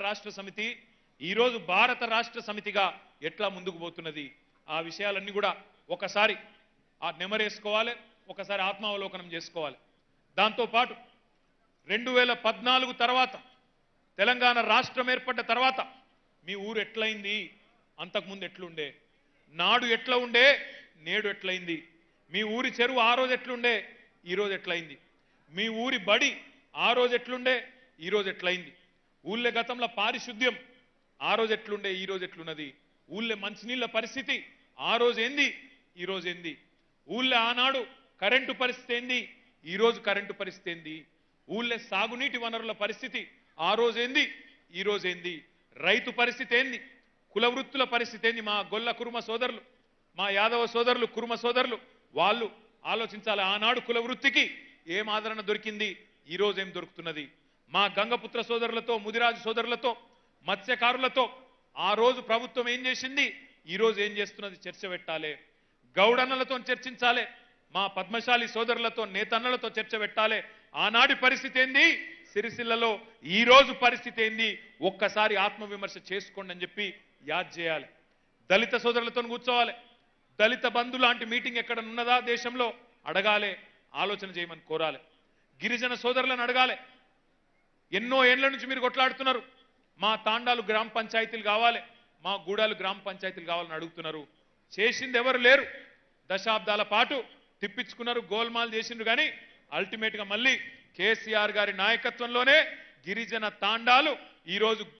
రాష్ట్ర సమితి ఈరోజు భారత రాష్ట్ర సమితిగా ఎట్లా ముందుకు పోతున్నది ఆ విషయాలన్నీ కూడా ఒకసారి ఆ నెమరేసుకోవాలి ఒకసారి ఆత్మావలోకనం చేసుకోవాలి దాంతోపాటు రెండు వేల పద్నాలుగు తర్వాత తెలంగాణ రాష్ట్రం ఏర్పడ్డ తర్వాత మీ ఊరు ఎట్లయింది అంతకుముందు ఎట్లుండే నాడు ఎట్లా ఉండే నేడు ఎట్లయింది మీ ఊరి చెరువు ఆ రోజు ఎట్లుండే ఈ రోజు ఎట్లయింది మీ ఊరి బడి ఆ రోజు ఎట్లుండే ఈ రోజు ఎట్లయింది ఊళ్ళే గతంలో పారిశుద్ధ్యం ఆ రోజు ఎట్లుండే ఈ రోజు ఎట్లున్నది ఊళ్ళే మంచినీళ్ళ పరిస్థితి ఆ రోజు ఏంది ఈ రోజు ఏంది ఊళ్ళో ఆనాడు కరెంటు పరిస్థితి ఏంది ఈ రోజు కరెంటు పరిస్థితి ఏంది ఊళ్ళో సాగునీటి వనరుల పరిస్థితి ఆ రోజు ఏంది ఈ రోజు ఏంది రైతు పరిస్థితి ఏంది కుల వృత్తుల పరిస్థితి ఏంది మా గొల్ల కురుమ సోదరులు మా యాదవ సోదరులు కురుమ సోదరులు వాళ్ళు ఆలోచించాలి ఆనాడు కుల వృత్తికి ఏం ఆదరణ దొరికింది ఈ రోజు ఏం దొరుకుతున్నది మా గంగపుత్ర సోదరులతో ముదిరాజు సోదరులతో మత్స్యకారులతో ఆ రోజు ప్రభుత్వం ఏం చేసింది ఈ రోజు ఏం చేస్తున్నది చర్చ పెట్టాలి గౌడన్నలతో చర్చించాలి మా పద్మశాలి సోదరులతో నేతన్నలతో చర్చ పెట్టాలి ఆనాటి పరిస్థితి ఏంది సిరిసిల్లలో ఈ రోజు పరిస్థితి ఏంది ఒక్కసారి ఆత్మవిమర్శ చేసుకోండి అని చెప్పి యాద్ చేయాలి దళిత సోదరులతో కూర్చోవాలి దళిత బంధు లాంటి మీటింగ్ ఎక్కడ ఉన్నదా దేశంలో అడగాలి ఆలోచన చేయమని కోరాలి గిరిజన సోదరులను అడగాలి ఎన్నో ఏళ్ల నుంచి మీరు కొట్లాడుతున్నారు మా తాండాలు గ్రామ పంచాయతీలు కావాలి మా గూడాలు గ్రామ పంచాయతీలు కావాలని అడుగుతున్నారు చేసింది ఎవరు లేరు దశాబ్దాల పాటు తిప్పించుకున్నారు గోల్మాల్ చేసిండ్రు కానీ అల్టిమేట్ గా మళ్ళీ కేసీఆర్ గారి నాయకత్వంలోనే గిరిజన తాండాలు ఈ రోజు